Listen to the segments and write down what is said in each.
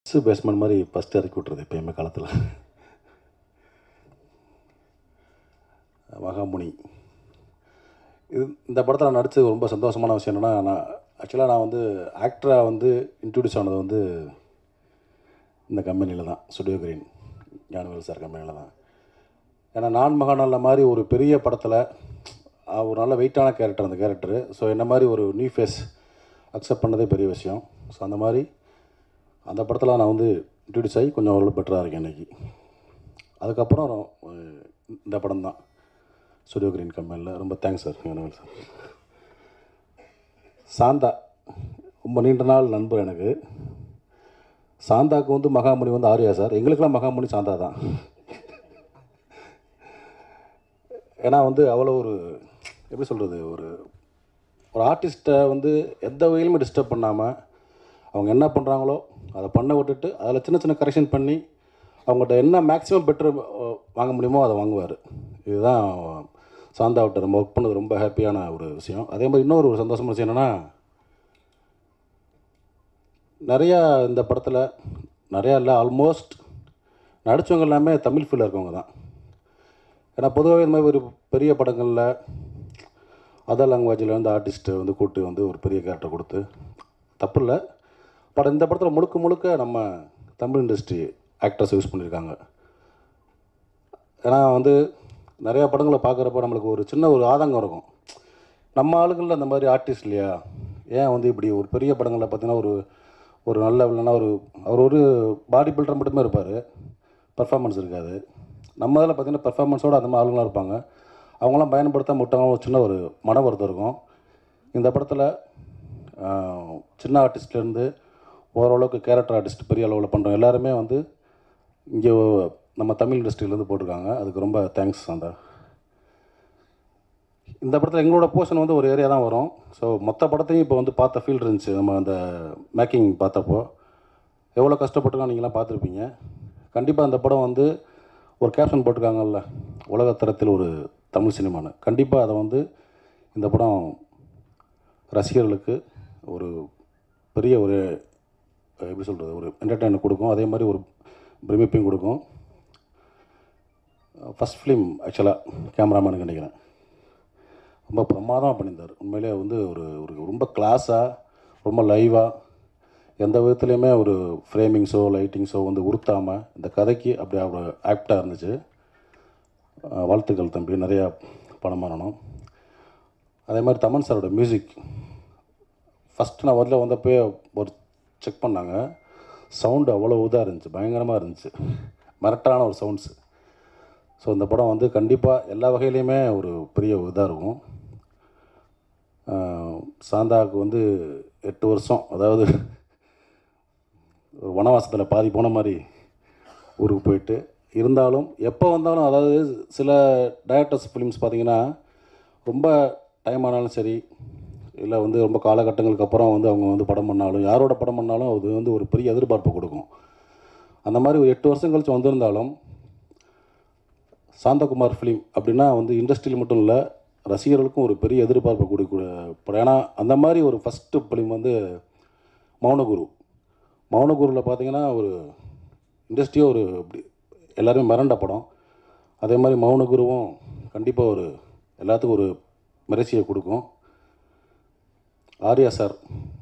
first basement மாதிரி first இறக்கி விட்றது எப்பயுமே காலத்தில் மகாமுனி இது இந்த படத்தில் நான் நடித்தது ரொம்ப சந்தோஷமான விஷயம் என்னென்னா நான் ஆக்சுவலாக நான் வந்து ஆக்டராக வந்து இன்ட்ரடியூஸ் ஆனது வந்து இந்த கம்பெனியில் தான் ஸ்டுடியோ கிரீன் ஞானவேல் சார் கம்பெனியில் தான் ஏன்னா நான் மகாநாளில் மாதிரி ஒரு பெரிய படத்தில் ஒரு நல்ல வெயிட்டான கேரக்டர் அந்த கேரக்டரு ஸோ என்ன மாதிரி ஒரு நியூ ஃபேஸ் அக்செப்ட் பண்ணதே பெரிய விஷயம் ஸோ அந்த மாதிரி அந்த படத்தில் நான் வந்து இன்ட்ரடியூஸ் ஆகி கொஞ்சம் ஓரளவு பெட்டராக இருக்கேன் இன்றைக்கி அதுக்கப்புறம் அஹ், இந்த படம் தான் ஸ்டுடியோ கிரீன் கம்பெனியில் ரொம்ப thanks sir Gnanavel sir Santha ரொம்ப நீண்ட நாள் நண்பர் எனக்கு சாந்தாக்கு வந்து மகாமணி வந்து ஆர்யா சார் எங்களுக்கெல்லாம் மகாமணி சாந்தா தான் ஏன்னா வந்து அவ்வளோ ஒரு எப்படி சொல்கிறது ஒரு ஒரு ஆர்டிஸ்ட்டை வந்து எந்த வகையிலுமே டிஸ்டர்ப் பண்ணாமல் அவங்க என்ன பண்ணுறாங்களோ அதை பண்ண விட்டுட்டு அதில் சின்ன சின்ன கரெக்ஷன் பண்ணி அவங்கள்ட்ட என்ன மேக்ஸிமம் பெட்டர் வாங்க முடியுமோ அதை வாங்குவார் இதுதான் சாந்தாவிட்ட நம்ம ஒர்க் பண்ணது ரொம்ப ஹாப்பியான ஒரு விஷயம் அதே மாதிரி இன்னொரு ஒரு சந்தோஷமான விஷயம் என்னென்னா நிறையா இந்த படத்தில் நிறையா இல்லை ஆல்மோஸ்ட் நடித்தவங்க எல்லாமே தமிழ் ஃபீல்டில் இருக்கவங்க தான் ஏன்னா பொதுவாகவே இந்த மாதிரி ஒரு பெரிய படங்களில் அதர் லாங்குவேஜில் வந்து ஆர்டிஸ்ட்டை வந்து கூட்டு வந்து ஒரு பெரிய கேரக்டர் கொடுத்து தப்பு இல்லை படம் இந்த படத்தில் முழுக்க முழுக்க நம்ம தமிழ் இண்டஸ்ட்ரி ஆக்டர்ஸ் யூஸ் பண்ணியிருக்காங்க ஏன்னா வந்து நிறையா படங்களை பார்க்குறப்ப நம்மளுக்கு ஒரு சின்ன ஒரு ஆதங்கம் இருக்கும் நம்ம ஆளுங்களில் அந்த மாதிரி ஆர்டிஸ்ட் இல்லையா ஏன் வந்து இப்படி ஒரு பெரிய படங்களில் பார்த்தீங்கன்னா ஒரு ஒரு நல்ல இல்லைன்னா ஒரு அவர் ஒரு பாடி பில்டர் மட்டுமே இருப்பார் பர்ஃபார்மன்ஸ் இருக்காது நம்ம இதில் பார்த்தீங்கன்னா பெர்ஃபார்மன்ஸோடு அந்த மாதிரி ஆளுங்களாம் இருப்பாங்க அவங்களாம் பயன்படுத்தாம விட்டாங்க ஒரு சின்ன ஒரு மன வருத்தம் இருக்கும் இந்த படத்தில் ஆஹ், சின்ன ஆர்டிஸ்ட்லேருந்து ஓரளவுக்கு கேரக்டர் ஆர்டிஸ்ட் பெரிய அளவில் பண்ணுறோம் எல்லாருமே வந்து இங்கே நம்ம தமிழ் இண்டஸ்ட்ரியிலேருந்து போட்டிருக்காங்க அதுக்கு ரொம்ப தேங்க்ஸ் அந்த இந்த படத்தில் எங்களோட போர்ஷன் வந்து ஒரு ஏரியா தான் வரும் ஸோ மொத்த படத்தையும் இப்போ வந்து பார்த்த ஃபீல் இருந்துச்சு நம்ம அந்த மேக்கிங் பார்த்தப்போ எவ்வளோ கஷ்டப்பட்டுருக்கோம் நீங்களாம் பார்த்துருப்பீங்க கண்டிப்பாக அந்த படம் வந்து ஒரு கேப்ஷன் போட்டிருக்காங்கல்ல உலகத்தரத்தில் ஒரு தமிழ் சினிமான்னு கண்டிப்பாக அதை வந்து இந்த படம் ரசிகர்களுக்கு ஒரு பெரிய ஒரு அஹ், எப்படி சொல்கிறது ஒரு என்டர்டெயின்மெண்ட் கொடுக்கும் அதே மாதிரி ஒரு பிரமிப்பையும் கொடுக்கும் ஃபஸ்ட் ஃபிலிம் ஆக்சுவலாக கேமராமேனுக்கு நினைக்கிறேன் ரொம்ப பிரமாதமாக பண்ணியிருந்தார் உண்மையிலே வந்து ஒரு ஒரு ரொம்ப கிளாஸாக ரொம்ப லைவாக எந்த விதத்துலையுமே ஒரு ஃப்ரேமிங்ஸோ லைட்டிங்ஸோ வந்து உறுத்தாமல் இந்த கதைக்கு அப்படி அவர் ஆக்டாக இருந்துச்சு அஹ் வாழ்த்துக்கள் தம்பி நிறையா படம் வரணும் அதே மாதிரி தமன் சாரோட மியூசிக் ஃபஸ்ட்டு நான் முதல்ல வந்தப்போ ஒரு செக் பண்ணாங்க சவுண்டு அவ்வளோ இதாக இருந்துச்சு பயங்கரமாக இருந்துச்சு மிரட்டான ஒரு சவுண்ட்ஸு ஸோ இந்த படம் வந்து கண்டிப்பாக எல்லா வகையிலையுமே ஒரு பெரிய இதாக இருக்கும் ஆஹ் சாந்தாவுக்கு வந்து எட்டு வருஷம் அதாவது ஒரு வனவாசத்தில் பாதி போன மாதிரி ஊருக்கு போயிட்டு இருந்தாலும் எப்போ வந்தாலும் அதாவது சில டைரக்டர்ஸ் ஃபிலிம்ஸ் பார்த்தீங்கன்னா ரொம்ப டைம் ஆனாலும் சரி இல்லை வந்து ரொம்ப காலகட்டங்களுக்கு அப்புறம் வந்து அவங்க வந்து படம் பண்ணாலும் யாரோட படம் பண்ணாலும் அது வந்து ஒரு பெரிய எதிர்பார்ப்பு கொடுக்கும் அந்த மாதிரி ஒரு எட்டு வருஷம் கழிச்சு வந்திருந்தாலும் சாந்தகுமார் ஃபிலிம் அப்படின்னா வந்து இண்டஸ்ட்ரியில் மட்டும் இல்லை ரசிகர்களுக்கும் ஒரு பெரிய எதிர்பார்ப்பு கொடுக்கக்கூடிய படம் ஏன்னா அந்த மாதிரி ஒரு ஃபஸ்ட்டு ஃபிலிம் வந்து மௌனகுரு மௌனகுருவில் பார்த்தீங்கன்னா ஒரு இண்டஸ்ட்ரியே ஒரு இப்படி எல்லாருமே மிரண்ட படம் அதே மாதிரி மௌனகுருவும் கண்டிப்பாக ஒரு எல்லாத்துக்கும் ஒரு மிரட்சியை கொடுக்கும் ஆர்யா சார்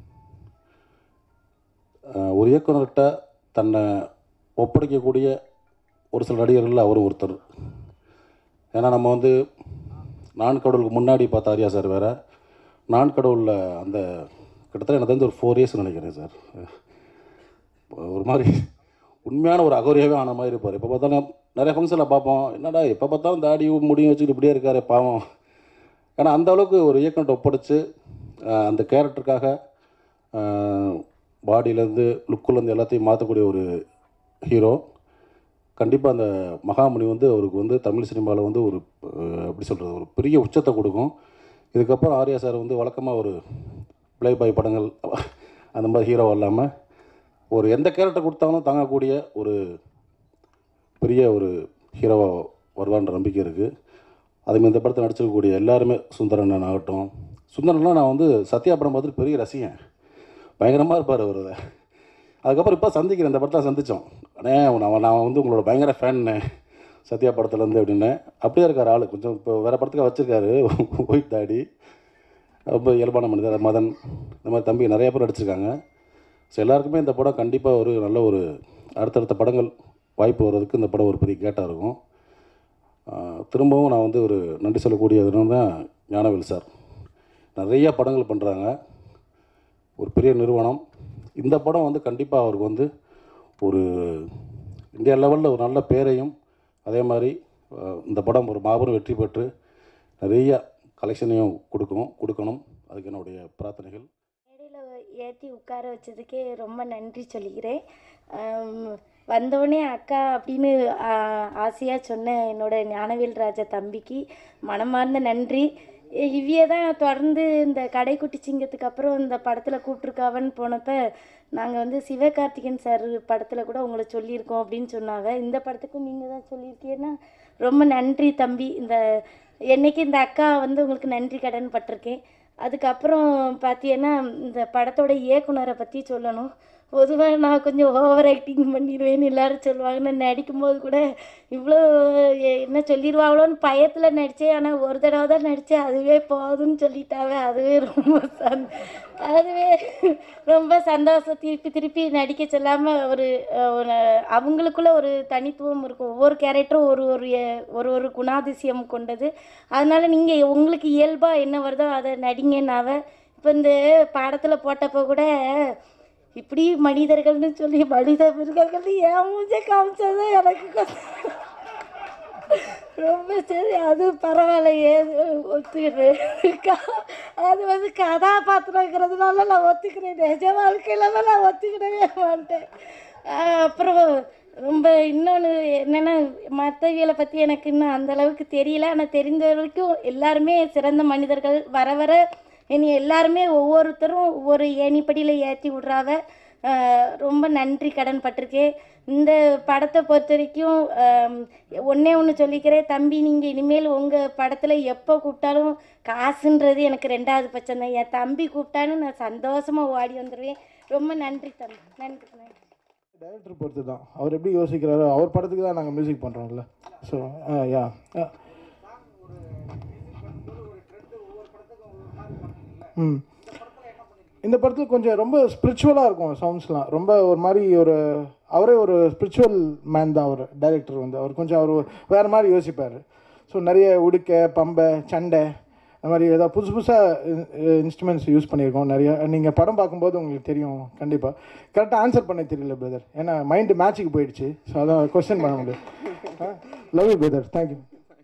அஹ், ஒரு இயக்குனர்கிட்ட தன்னை ஒப்படைக்கக்கூடிய ஒரு சில நடிகர்கள் அவரும் ஒருத்தர் ஏன்னா நம்ம வந்து நான் கடவுளுக்கு முன்னாடி பார்த்த ஆர்யா சார் வேறு நான் கடவுளில் அந்த கிட்டத்தட்ட எனக்கு தெரிஞ்சு ஒரு ஃபோர் இயர்ஸ் நினைக்கிறேன் சார் ஒரு மாதிரி உண்மையான ஒரு அகோரியாவே ஆன மாதிரி இருப்பார் இப்போ பார்த்தாலும் நிறைய ஃபங்க்ஷனில் பார்ப்போம் என்னடா எப்போ பார்த்தாலும் தாடி முடியும் வச்சுக்கிட்டு இப்படியே இருக்காரு பாவம் ஏன்னா அந்த அளவுக்கு ஒரு இயக்குனர்கிட்ட ஒப்படைச்சு ஆஹ், அந்த கேரக்டருக்காக பாடியிலேருந்து லுக்குலேருந்து எல்லாத்தையும் மாற்றக்கூடிய ஒரு ஹீரோ கண்டிப்பாக அந்த மகாமுனி வந்து அவருக்கு வந்து தமிழ் சினிமாவில் வந்து ஒரு அஹ், எப்படி சொல்கிறது ஒரு பெரிய உச்சத்தை கொடுக்கும் இதுக்கப்புறம் ஆர்யா சார் வந்து வழக்கமாக ஒரு ப்ளே பாய் படங்கள் அந்த மாதிரி ஹீரோ இல்லாமல் ஒரு எந்த கேரக்டர் கொடுத்தாலும் தாங்கக்கூடிய ஒரு பெரிய ஒரு ஹீரோவாக வருவான்ற நம்பிக்கை இருக்குது அதேமாதிரி இந்த படத்தில் நடிச்சிருக்கக்கூடிய எல்லாருமே சுந்தரன் ஆகட்டும் சுந்தரன்லாம் நான் வந்து சத்யா படம் பார்த்துட்டு பெரிய ரசிகன் பயங்கரமாக இருப்பார் அவர் அதுக்கப்புறம் இப்போ சந்திக்கிறேன் இந்த படத்தில் சந்தித்தோம் அண்ணே நான் நான் வந்து உங்களோட பயங்கர ஃபேன்னு சத்யா படத்துலேருந்து அப்படின்னு அப்படியே இருக்கார் ஆள் கொஞ்சம் இப்போ வேறு படத்துக்கு வச்சுருக்காரு ஒயிட் தாடி ரொம்ப இயல்பான மனிதர் மதன் இந்த மாதிரி தம்பி நிறைய பேர் நடிச்சிருக்காங்க ஸோ எல்லாருக்குமே இந்த படம் கண்டிப்பாக ஒரு நல்ல ஒரு அடுத்தடுத்த படங்கள் வாய்ப்பு வர்றதுக்கு இந்த படம் ஒரு பெரிய கேட்டாக இருக்கும் ஆஹ் திரும்பவும் நான் வந்து ஒரு நன்றி சொல்லக்கூடியதுன்னு தான் ஞானவேல் சார் நிறைய படங்கள் பண்ணுறாங்க ஒரு பெரிய நிறுவனம் இந்த படம் வந்து கண்டிப்பாக அவருக்கு வந்து ஒரு இந்தியா லெவலில் ஒரு நல்ல பேரையும் அதே மாதிரி ஆஹ் இந்த படம் ஒரு மாபெரும் வெற்றி பெற்று நிறைய கலெக்ஷனையும் கொடுக்கும் கொடுக்கணும் அதுக்கு என்னுடைய பிரார்த்தனைகள் மேடையில் ஏற்றி உட்கார வச்சதுக்கே ரொம்ப நன்றி சொல்லிக்கிறேன் ஆம், வந்தோடனே அக்கா அப்படின்னு ஆசையாக சொன்ன என்னோட ஞானவேல் ராஜா தம்பிக்கு மனமார்ந்த நன்றி இ- இவ்விய தான் தொடர்ந்து இந்த கடைக்குட்டி சிங்கத்துக்கு அப்புறம் இந்த படத்தில் கூப்பிட்ருக்காவன்னு போனப்ப நாங்கள் வந்து சிவகார்த்திகேயன் சார் படத்தில் கூட உங்களை சொல்லியிருக்கோம் அப்படின்னு சொன்னாங்க இந்த படத்துக்கும் நீங்கள் தான் சொல்லியிருக்கீங்கன்னா ரொம்ப நன்றி தம்பி இந்த என்னைக்கு இந்த அக்கா வந்து உங்களுக்கு நன்றி கடன் பட்டிருக்கேன் அதுக்கப்புறம் பார்த்தீங்கன்னா இந்த படத்தோட இயக்குனரை பற்றி சொல்லணும் பொதுவாக நான் கொஞ்சம் ஓவர் ஆக்டிங் பண்ணிடுவேன்னு எல்லாரும் சொல்லுவாங்க நான் நடிக்கும்போது கூட இவ்வளோ எ- என்ன சொல்லிடுவாங்களோன்னு பயத்தில் நடித்தேன் ஆனால் ஒரு தடவை தான் நடித்தேன் அதுவே போதும்னு சொல்லிட்டாவே அதுவே ரொம்ப சந் அதுவே ரொம்ப சந்தோஷம் திருப்பி திருப்பி நடிக்க சொல்லாமல் ஒரு அஹ், ஒரு அவங்களுக்குள்ள ஒரு தனித்துவம் இருக்கும் ஒவ்வொரு கேரக்டரும் ஒரு ஒரு எ- ஒரு ஒரு குணாதிசயம் கொண்டது அதனால் நீங்கள் உங்களுக்கு இயல்பாக என்ன வருதோ அதை நடிங்கன்னாவ இப்போ இந்த பாடத்தில் போட்டப்போ கூட இப்படி மனிதர்கள்னு சொல்லி மனித மிருகங்கள்னு ஏன் மூஞ்ச காமிச்சது எனக்கு கொஞ்சம் ரொம்ப சரி அது பரவாயில்ல ஏது ஒத்துக்கிறேன் க- அது வந்து கதாபாத்திரங்கிறதுனால நான் ஒத்துக்கிறேன் நிஜ வாழ்க்கையில தான் நான் ஒத்துக்கிடவே மாட்டேன் ஆஹ் அப்புறம் ரொம்ப இன்னொன்று என்னென்னா மற்றவியலை பற்றி எனக்கு இன்னும் அந்த அளவுக்கு தெரியல ஆனால் தெரிஞ்ச வரைக்கும் எல்லாருமே சிறந்த மனிதர்கள் வர வர இனி எல்லாருமே ஒவ்வொருத்தரும் ஒவ்வொரு ஏணிப்படியில் ஏற்றி விட்றாவ ஆஹ் ரொம்ப நன்றி கடன் பட்டிருக்கேன் இந்த படத்தை பொறுத்த வரைக்கும் ஆம், ஒண்ணே ஒன்று சொல்லிக்கிறேன் தம்பி நீங்கள் இனிமேல் உங்கள் படத்தில் எப்போ கூப்பிட்டாலும் காசுன்றது எனக்கு ரெண்டாவது பட்சம் தான் என் தம்பி கூப்பிட்டாலும் நான் சந்தோஷமாக ஓடி வந்துடுவேன் ரொம்ப நன்றி தம்பி நன்றி நன்றி டைரக்டர் பொறுத்து தான் அவர் எப்படி யோசிக்கிறாரோ அவர் படத்துக்கு தான் நாங்கள் மியூசிக் பண்ணுறோம்ல ஸோ யா ம் இந்த படத்தில் கொஞ்சம் ரொம்ப ஸ்பிரிச்சுவலாக இருக்கும் சவுண்ட்ஸ்லாம் ரொம்ப ஒரு மாதிரி ஒரு அவரே ஒரு ஸ்பிரிச்சுவல் மேன் தான் அவர் டைரக்டர் வந்து அவர் கொஞ்சம் அவர் வேறு மாதிரி யோசிப்பார் ஸோ நிறைய உடுக்க பம்பை சண்டை அந்த மாதிரி ஏதாவது புதுசு புதுசாக இன்ஸ்ட்ருமெண்ட்ஸ் யூஸ் பண்ணியிருக்கோம் நிறைய நீங்கள் படம் பார்க்கும்போது உங்களுக்கு தெரியும் கண்டிப்பாக கரெக்டாக ஆன்சர் பண்ண தெரியல பிரதர் ஏன்னா மைண்டு மேட்ச்சுக்கு போயிடுச்சு ஸோ அதான் கொஸ்டின் பண்ண முடியும் லவ் யூ பிரதர் தேங்க்யூ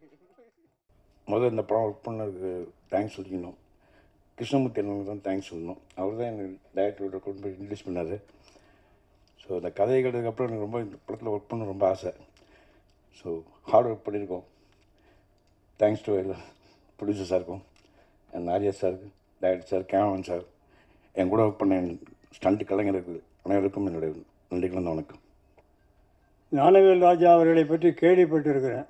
முதல்ல இந்த படம் ஒர்க் பண்ணதுக்கு தேங்க்ஸ் சொல்லிக்கணும் கிருஷ்ணமூர்த்தி அண்ணனுக்கு தான் தேங்க்ஸ் சொல்லணும் அவர் தான் எனக்கு டேரக்டரோட கொண்டு போய் இன்ட்ரடியூஸ் பண்ணார் ஸோ இந்த கதை கேட்டதுக்கப்புறம் எனக்கு ரொம்ப இந்த படத்தில் ஒர்க் பண்ண ரொம்ப ஆசை ஸோ ஹார்ட் ஒர்க் பண்ணியிருக்கோம் தேங்க்ஸ் டு எல்லா ப்ரொடியூசர் சாருக்கும் அண்ட் ஆர்யா சாருக்கு டைரக்டர் சார் கேமராமேன் சார் என் கூட ஒர்க் பண்ண என் ஸ்டண்ட் கலைஞருக்கு அனைவருக்கும் என்னுடைய நன்றிகள் தான் வணக்கம் ஞானவேல் ராஜா அவர்களை பற்றி கேள்விப்பட்டிருக்கிறேன்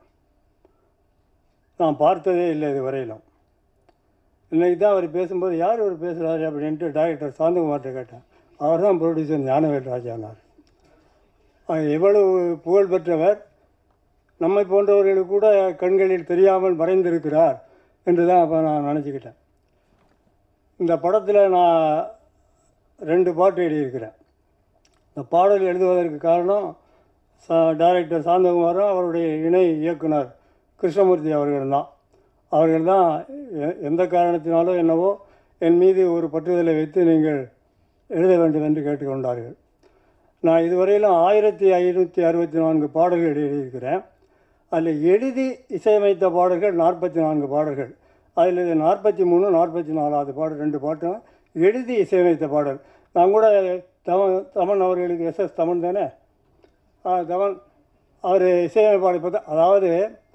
நான் பார்த்ததே இல்லை இது வரையிலும் இன்னைக்கு தான் அவர் பேசும்போது யார் அவர் பேசுகிறாரு அப்படின்ட்டு டைரக்டர் சாந்தகுமார்கிட்ட கேட்டேன் அவர் தான் ப்ரொடியூசர் ஞானவேல் ராஜானார் அவர் எவ்வளவு புகழ் பெற்றவர் நம்மை போன்றவர்களுக்கு கூட கண்களில் தெரியாமல் மறைந்திருக்கிறார் என்று தான் அப்போ நான் நினச்சிக்கிட்டேன் இந்த படத்தில் நான் ரெண்டு பாட்டு எழுதியிருக்கிறேன் இந்த பாடல் எழுதுவதற்கு காரணம் சா டைரக்டர் சாந்தகுமாரும் அவருடைய இணை இயக்குனர் கிருஷ்ணமூர்த்தி அவர்கள் தான் அவர்கள் தான் எ- எந்த காரணத்தினாலோ என்னவோ என் மீது ஒரு பற்றுதலை வைத்து நீங்கள் எழுத வேண்டும் என்று கேட்டுக்கொண்டார்கள் நான் இதுவரையிலும் ஆயிரத்தி ஐநூற்றி அறுபத்தி நான்கு பாடல்கள் எழுதியிருக்கிறேன் அதில் எழுதி இசையமைத்த பாடல்கள் நாற்பத்தி நான்கு பாடல்கள் அதில் இது நாற்பத்தி மூணு நாற்பத்தி நாலாவது பாடல் ரெண்டு பாட்டும் எழுதி இசையமைத்த பாடல் நான் கூட தமன் தமன் அவர்களுக்கு எஸ் எஸ் தமன் தானே ஆ தமன் அவர் இசையமைப்பாளை பார்த்தா அதாவது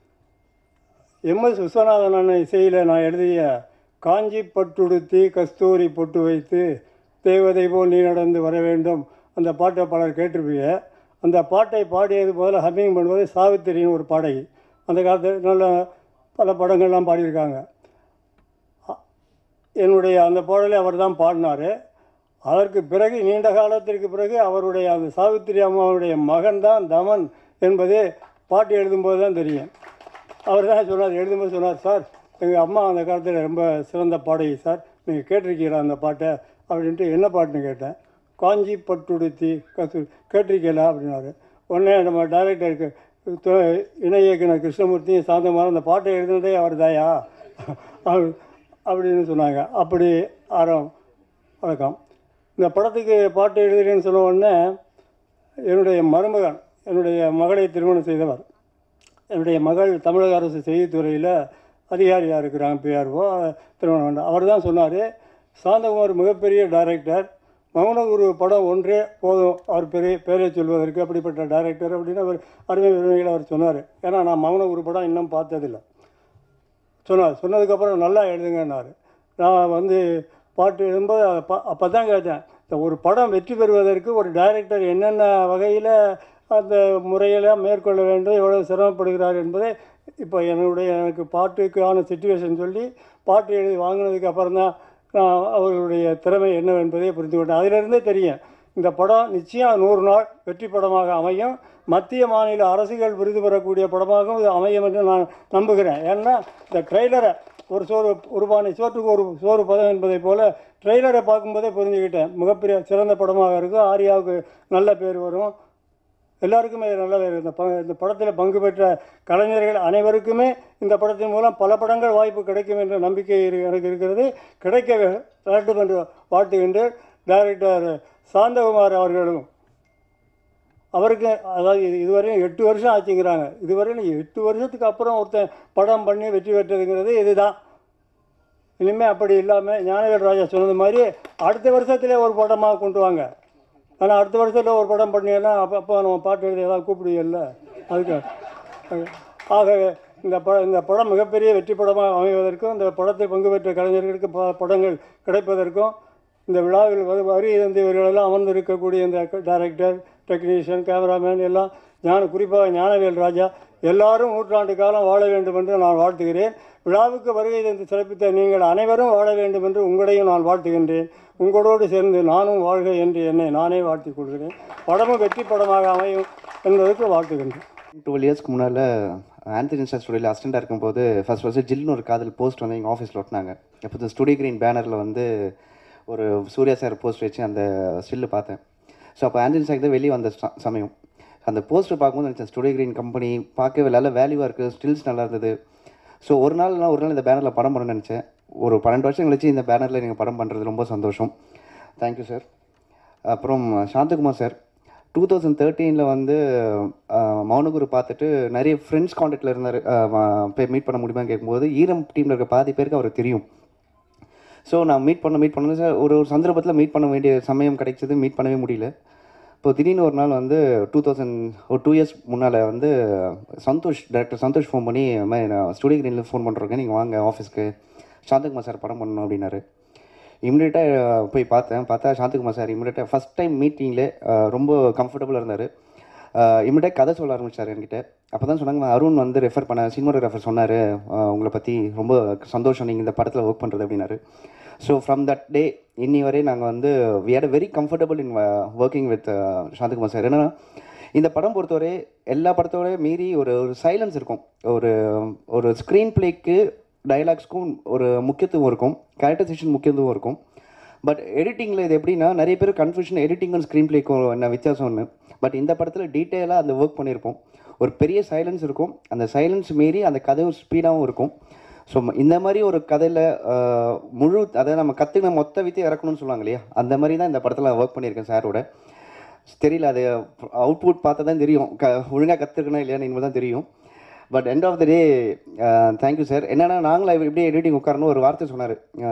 எம்எஸ் விஸ்வநாதன் அண்ணன் இசையில் நான் எழுதிய காஞ்சி பட்டுடுத்தி கஸ்தூரி பொட்டு வைத்து தேவதை போல் நீ நடந்து வர வேண்டும் அந்த பாட்டை பலர் கேட்டிருப்பீங்க அந்த பாட்டை பாடியது முதல்ல ஹம்மிங் பண்ணுவது சாவித்திரின்னு ஒரு பாடகி அந்த காலத்தில் நல்ல பல படங்கள்லாம் பாடியிருக்காங்க அ- என்னுடைய அந்த பாடலை அவர் தான் பாடினார் அதற்கு பிறகு நீண்ட காலத்திற்கு பிறகு அவருடைய அந்த சாவித்திரி அம்மாவுடைய மகன்தான் தமன் என்பது பாட்டு எழுதும்போது தான் தெரியும் அவர் தான் சொன்னார் எழுதும்போது சொன்னார் சார் எங்கள் அம்மா அந்த காலத்தில் ரொம்ப சிறந்த பாடகி சார் நீங்கள் கேட்டிருக்கீங்களா அந்த பாட்டை அப்படின்ட்டு என்ன பாட்டுன்னு கேட்டேன் காஞ்சி பட்டுடுத்தி கசு கேட்டிருக்கீங்களா அப்படின்னாரு உடனே நம்ம டைரக்டருக்கு து- இணை இயக்குனர் கிருஷ்ணமூர்த்தியும் சாந்தமான அந்த பாட்டை எழுதுனதே அவர் தாயா அப்படின்னு சொன்னாங்க அப்படி ஆரம் வணக்கம் இந்த படத்துக்கு பாட்டு எழுதுறேன்னு சொன்ன உடனே என்னுடைய மருமகன் என்னுடைய மகளை திருமணம் செய்தவர் என்னுடைய மகள் தமிழக அரசு செய்தித்துறையில் அதிகாரியாக இருக்கிறாங்க பிஆர்ஓ திருமணம் பண்ண அவர் தான் சொன்னார் சாந்தகுமார் மிகப்பெரிய டைரக்டர் மௌனகுரு படம் ஒன்றே போதும் அவர் பெரிய பேரை சொல்வதற்கு அப்படிப்பட்ட டைரக்டர் அப்படின்னு அவர் அருமை பெருமைகளை அவர் சொன்னார் ஏன்னா நான் மௌனகுரு படம் இன்னும் பார்த்ததில்லை சொன்னார் சொன்னதுக்கப்புறம் நல்லா எழுதுங்கன்னாரு நான் வந்து பாட்டு எழுதும்போது அப்போ தான் கேட்டேன் இந்த ஒரு படம் வெற்றி பெறுவதற்கு ஒரு டைரக்டர் என்னென்ன வகையில் அந்த முறையில் மேற்கொள்ள வேண்டும் எவ்வளவு சிரமப்படுகிறார் என்பதை இப்போ என்னுடைய எனக்கு பாட்டுக்கான சுச்சுவேஷன் சொல்லி பாட்டு எழுதி வாங்கினதுக்கு அப்புறம் தான் நான் அவர்களுடைய திறமை என்னவென்பதை புரிந்து கொண்டேன் அதிலிருந்தே தெரியும் இந்த படம் நிச்சயம் நூறு நாள் வெற்றி படமாக அமையும் மத்திய மாநில அரசுகள் விருது பெறக்கூடிய படமாகவும் இது அமையும் என்று நான் நம்புகிறேன் ஏன்னா இந்த ட்ரெய்லரை ஒரு சோறு ஒரு பானை சோற்றுக்கு ஒரு சோறு பதம் என்பதை போல ட்ரெய்லரை பார்க்கும்போதே புரிஞ்சுக்கிட்டேன் மிகப்பெரிய சிறந்த படமாக இருக்கும் ஆரியாவுக்கு நல்ல பேர் வரும் எல்லாருக்குமே இது நல்ல பேர் இந்த ப இந்த படத்தில் பங்கு பெற்ற கலைஞர்கள் அனைவருக்குமே இந்த படத்தின் மூலம் பல படங்கள் வாய்ப்பு கிடைக்கும் என்ற நம்பிக்கை இரு- எனக்கு இருக்கிறது கிடைக்க வே- வேண்டும் என்று வாழ்த்துகின்றேன் டைரக்டர் சாந்தகுமார் அவர்களும் அவருக்கு அதாவது இது இதுவரையும் எட்டு வருஷம் ஆச்சுங்கிறாங்க இதுவரையும் எட்டு வருஷத்துக்கு அப்புறம் ஒருத்தன் படம் பண்ணி வெற்றி பெற்றதுங்கிறது இதுதான் இனிமேல் அப்படி இல்லாமல் ஞானவேல் ராஜா சொன்னது மாதிரி அடுத்த வருஷத்திலே ஒரு படமாக கொண்டு வாங்க ஆனால் அடுத்த வருஷத்தில் ஒரு படம் பண்ணீங்கன்னா அப்போ அப்போ நம்ம பாட்டு எழுதி ஏதாவது கூப்பிடுவீங்கல்ல அதுக்கு ஆகவே இந்த ப இந்த படம் மிகப்பெரிய வெற்றி படமாக அமைவதற்கும் இந்த படத்தை பங்கு பெற்ற கலைஞர்களுக்கு ப படங்கள் கிடைப்பதற்கும் இந்த விழாவில் வரு வரி இருந்து இவர்களெல்லாம் அமர்ந்திருக்கக்கூடிய இந்த டைரக்டர் டெக்னீஷியன் கேமராமேன் எல்லாம் ஞான குறிப்பாக ஞானவேல் ராஜா எல்லாரும் நூற்றாண்டு காலம் வாழ வேண்டும் என்று நான் வாழ்த்துகிறேன் விழாவுக்கு வருகை தந்து சிறப்பித்த நீங்கள் அனைவரும் வாழ வேண்டும் என்று உங்களையும் நான் வாழ்த்துகின்றேன் உங்களோடு சேர்ந்து நானும் வாழ்க என்று என்னை நானே வாழ்த்திக் கொள்கிறேன் படமும் வெற்றி படமாக அமையும் என்பதற்கு வாழ்த்துகின்றேன் டுவெல் இயர்ஸ்க்கு முன்னால் ஆந்தனி சார் ஸ்டுடியோவில் அசிஸ்டண்டாக இருக்கும்போது ஃபர்ஸ்ட் ஃபஸ்ட்டு ஜில்னு ஒரு காதல் போஸ்ட் வந்து எங்கள் ஆஃபீஸில் ஒட்டினாங்க இப்போ இந்த ஸ்டுடியோ கிரீன் பேனரில் வந்து ஒரு சூர்யா சார் போஸ்ட் வச்சு அந்த ஸ்டில்லு பார்த்தேன் ஸோ அப்போ ஆண்டனி சார் தான் வெளியே வந்த ச- சமயம் அந்த போஸ்டர் பார்க்கும்போது நினச்சேன் ஸ்டுடியோ கிரீன் கம்பெனி பார்க்கவே நல்ல வேல்யூவாக இருக்குது ஸ்டில்ஸ் நல்லா இருந்தது ஸோ ஒரு நாள் நான் ஒரு நாள் இந்த பேனரில் படம் பண்ணணும்னு நினச்சேன் ஒரு பன்னெண்டு வருஷம் கழிச்சு இந்த பேனரில் நீங்கள் படம் பண்ணுறது ரொம்ப சந்தோஷம் தேங்க்யூ சார் அப்புறம் சாந்தகுமார் சார் டூ தௌசண்ட் தேர்ட்டீனில் வந்து அஹ், மௌனகுரு பார்த்துட்டு நிறைய ஃப்ரெண்ட்ஸ் காண்டாக்டில் இருந்தார் போய் மீட் பண்ண முடியுமான்னு கேட்கும்போது ஈரம் டீமில் இருக்க பாதி பேருக்கு அவருக்கு தெரியும் ஸோ நான் மீட் பண்ண மீட் பண்ண சார் ஒரு ஒரு சந்தர்ப்பத்தில் மீட் பண்ண வேண்டிய சமயம் கிடைச்சது மீட் பண்ணவே முடியல இப்போ திடீர்னு ஒரு நாள் வந்து டூ தௌசண்ட் ஒரு டூ இயர்ஸ் முன்னால் வந்து சந்தோஷ் டேரக்டர் சந்தோஷ் ஃபோன் பண்ணி இந்த மாதிரி நான் ஸ்டுடியோ கிரீனில் ஃபோன் பண்ணுறேங்க நீங்கள் வாங்க ஆஃபீஸ்க்கு சாந்தகுமார் சார் படம் பண்ணணும் அப்படின்னாரு இம்மிடியட்டாக போய் பார்த்தேன் பார்த்தா சாந்தகுமார் சார் இம்மிடியட்டாக ஃபஸ்ட் டைம் மீட்டிங்கில் ரொம்ப கம்ஃபர்டபுளாக இருந்தார் இம்மிடியட் கதை சொல்ல ஆரம்பிச்சார் என்கிட்ட அப்போ தான் சொன்னாங்க அருண் வந்து ரெஃபர் பண்ண சினிமோட்டோகிராஃபர் சொன்னார் உங்களை பற்றி ரொம்ப சந்தோஷம் நீங்கள் இந்த படத்தில் ஒர்க் பண்ணுறது அப்படின்னாரு ஸோ ஃப்ரம் தட் டே இன்னி வரை நாங்கள் வந்து we are very comfortable in working with Santhakumar sir என்னன்னா இந்த படம் பொறுத்தவரை எல்லா படத்தோட மீறி ஒரு ஒரு சைலன்ஸ் இருக்கும் ஒரு ஒரு ஸ்க்ரீன் பிளேக்கு டயலாக்ஸ்க்கும் ஒரு முக்கியத்துவம் இருக்கும் கேரக்டரைசேஷன் முக்கியத்துவம் இருக்கும் பட் எடிட்டிங்கில் இது எப்படின்னா நிறைய பேர் கன்ஃபியூஷன் எடிட்டிங் அண்ட் ஸ்க்ரீன் பிளேக்கும் என்ன வித்தியாசம் ஒன்று பட் இந்த படத்தில் டீட்டெயிலாக அந்த ஒர்க் பண்ணியிருப்போம் ஒரு பெரிய சைலன்ஸ் இருக்கும் அந்த சைலன்ஸ் மீறி அந்த கதையும் ஸ்பீடாகவும் இருக்கும் ஸோ இந்த மாதிரி ஒரு கதையில் முழு அதை நம்ம கற்றுக்கின மொத்த வித்தியை இறக்கணும்னு சொல்லுவாங்க இல்லையா அந்த மாதிரி தான் இந்த படத்தில் ஒர்க் பண்ணியிருக்கேன் சாரோட தெரியல அது அவுட்புட் பார்த்தா தான் தெரியும் க ஒழுங்காக கற்றுக்கணும் இல்லையான்னு இனிமேல் தான் தெரியும் but end of the day thank you sir என்னென்னா நாங்களும் இப்படி எடிட்டிங் உட்காரணும் ஒரு வார்த்தை சொன்னார்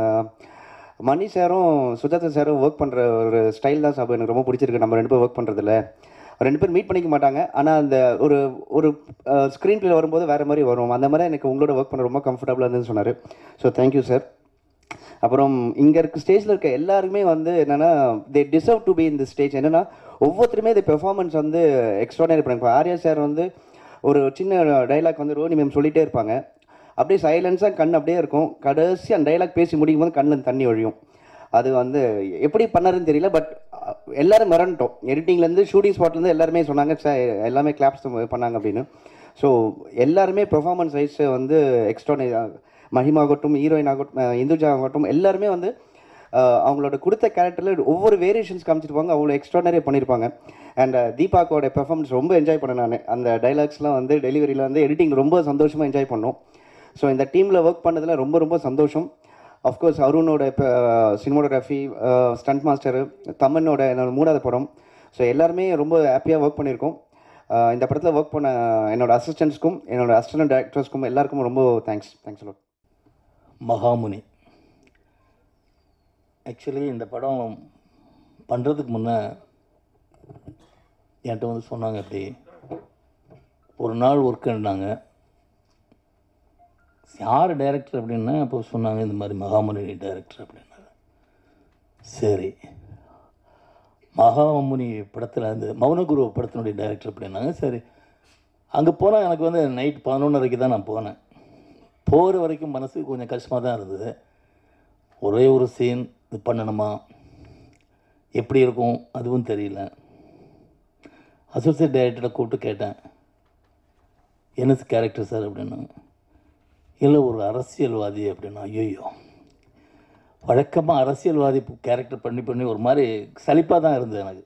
மணி சாரும் சுஜாதா சாரும் ஒர்க் பண்ணுற ஒரு ஸ்டைல் தான் சார் எனக்கு ரொம்ப பிடிச்சிருக்கு நம்ம ரெண்டு பேரும் ஒர்க் பண்ணுறதில்ல ரெண்டு பேரும் மீட் பண்ணிக்க மாட்டாங்க ஆனால் அந்த ஒரு ஒரு ஸ்க்ரீன் பிளே வரும்போது வேறு மாதிரி வரும் அந்த மாதிரி எனக்கு உங்களோட ஒர்க் பண்ண ரொம்ப கம்ஃபர்டபுளாக இருந்ததுன்னு சொன்னார் ஸோ தேங்க்யூ சார் அப்புறம் இங்கே இருக்க ஸ்டேஜில் இருக்க எல்லாருமே வந்து என்னென்னா தே டிசர்வ் டு பி இந்த ஸ்டேஜ் என்னென்னா ஒவ்வொருத்தருமே இந்த பெர்ஃபார்மன்ஸ் வந்து எக்ஸ்ட்ராடனரி பண்ணாங்க இப்போ ஆர்யா சார் வந்து ஒரு சின்ன டைலாக் வந்து ரோனி மேம் சொல்லிகிட்டே இருப்பாங்க அப்படியே சைலன்ஸாக கண் அப்படியே இருக்கும் கடைசி அந்த டைலாக் பேசி முடிக்கும் போது கண்ணில் தண்ணி ஒழியும் அது வந்து எப்படி பண்ணாருன்னு தெரியல பட் எல்லாரும் மிரண்டோம் எடிட்டிங்லேருந்து ஷூட்டிங் ஸ்பாட்லேருந்து எல்லாருமே சொன்னாங்க "சார், எல்லாமே கிளாப்ஸ் பண்ணாங்க அப்படின்னு ஸோ எல்லாருமே பெர்ஃபார்மன்ஸ் வைஸ் வந்து எக்ஸ்ட்ரா மஹிமாகட்டும் ஹீரோயின் ஆகட்டும் அஹ் இந்துஜா ஆகட்டும் எல்லாருமே வந்து அஹ் அவங்களோட கொடுத்த கேரக்டரில் ஒவ்வொரு வேரியேஷன்ஸ் காமிச்சிருப்பாங்க அவ்வளோ எக்ஸ்ட்ரானரியாக பண்ணியிருப்பாங்க அண்ட் தீபாக்கோட பெர்ஃபார்மன்ஸ் ரொம்ப என்ஜாய் பண்ணேன் நான் அந்த டைலாக்ஸ்லாம் வந்து டெலிவரியில் வந்து எடிட்டிங் ரொம்ப சந்தோஷமாக என்ஜாய் பண்ணோம் ஸோ இந்த டீமில் ஒர்க் பண்ணதில் ரொம்ப ரொம்ப சந்தோஷம் அஃப்கோர்ஸ் அருணோட இப்போ சினிமோட்டோகிராஃபி ஸ்டண்ட் மாஸ்டரு தமனோட என்னோட மூணாவது படம் ஸோ எல்லாருமே ரொம்ப ஹாப்பியாக ஒர்க் பண்ணியிருக்கோம் அஹ் இந்த படத்தில் ஒர்க் பண்ண என்னோட அசிஸ்டன்ட்ஸ்க்கும் என்னோட அசிஸ்டன்ட் டேரக்டர்ஸ்க்கும் எல்லாருக்கும் ரொம்ப தேங்க்ஸ் தேங்க்ஸ் lot மகாமுனி ஆக்சுவலி இந்த படம் பண்ணுறதுக்கு முன்னே என்கிட்ட வந்து சொன்னாங்க அப்படி ஒரு நாள் ஒர்க்குன்னாங்க யார் டைரக்டர் அப்படின்னா அப்போ சொன்னாங்க இந்த மாதிரி மகாமுனி டைரக்டர் அப்படின்னாங்க சரி மகாமுனி படத்தில் அந்த மௌனகுரு படத்தினுடைய டைரக்டர் அப்படின்னாங்க சரி அங்கே போனால் எனக்கு வந்து நைட் பதினொன்றரைக்கு தான் நான் போனேன் போகிற வரைக்கும் மனசுக்கு கொஞ்சம் கஷ்டமாக தான் இருந்தது ஒரே ஒரு சீன் இது பண்ணணுமா எப்படி இருக்கும் அதுவும் தெரியல அசோசியேட் டைரக்டரை கூப்பிட்டு கேட்டேன் என்ன கேரக்டர் சார் அப்படின்னாங்க இல்லை ஒரு அரசியல்வாதி அப்படின்னா ஐயோ வழக்கமாக அரசியல்வாதி கேரக்டர் பண்ணி பண்ணி ஒரு மாதிரி சலிப்பாக தான் இருந்தது எனக்கு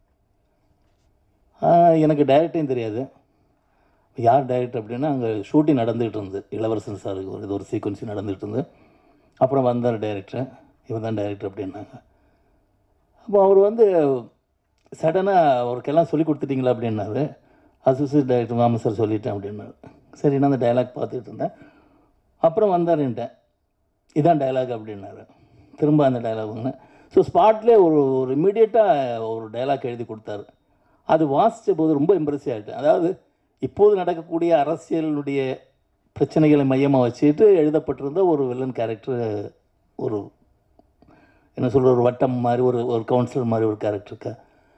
ஆஹ், எனக்கு டைரக்டையும் தெரியாது யார் டைரக்டர் அப்படின்னா அங்கே ஷூட்டிங் நடந்துகிட்டு இருந்தது இளவரசன் சாருக்கு ஒரு இது ஒரு சீக்வன்ஸ் நடந்துகிட்டு இருந்தது அப்புறம் வந்தார் டைரக்டர் இவன் தான் டைரக்டர் அப்படின்னாங்க அப்போ அவர் வந்து சடனாக அவருக்கெல்லாம் சொல்லி கொடுத்துட்டீங்களா அப்படின்னாரு அசோசியேட் டைரக்டர் மாமா சார் சொல்லிட்டேன் அப்படின்னாரு சரி நான் அந்த டைலாக் பார்த்துட்டு இருந்தேன் அப்புறம் வந்தாருன்ட்டேன் இதான் டைலாக் அப்படின்னாரு திரும்ப அந்த டைலாக் வாங்கினேன் ஸோ ஸ்பாட்லேயே ஒரு ஒரு இம்மிடியட்டாக ஒரு டைலாக் எழுதி கொடுத்தாரு அது வாசித்த போது ரொம்ப இம்ப்ரெஸ் ஆகிட்டேன் அதாவது இப்போது நடக்கக்கூடிய அரசியலுடைய பிரச்சனைகளை மையமாக வச்சுட்டு எழுதப்பட்டிருந்த ஒரு வில்லன் கேரக்டர் ஒரு என்ன சொல்ற ஒரு வட்டம் மாதிரி ஒரு ஒரு கவுன்சிலர் மாதிரி ஒரு கேரக்டருக்கு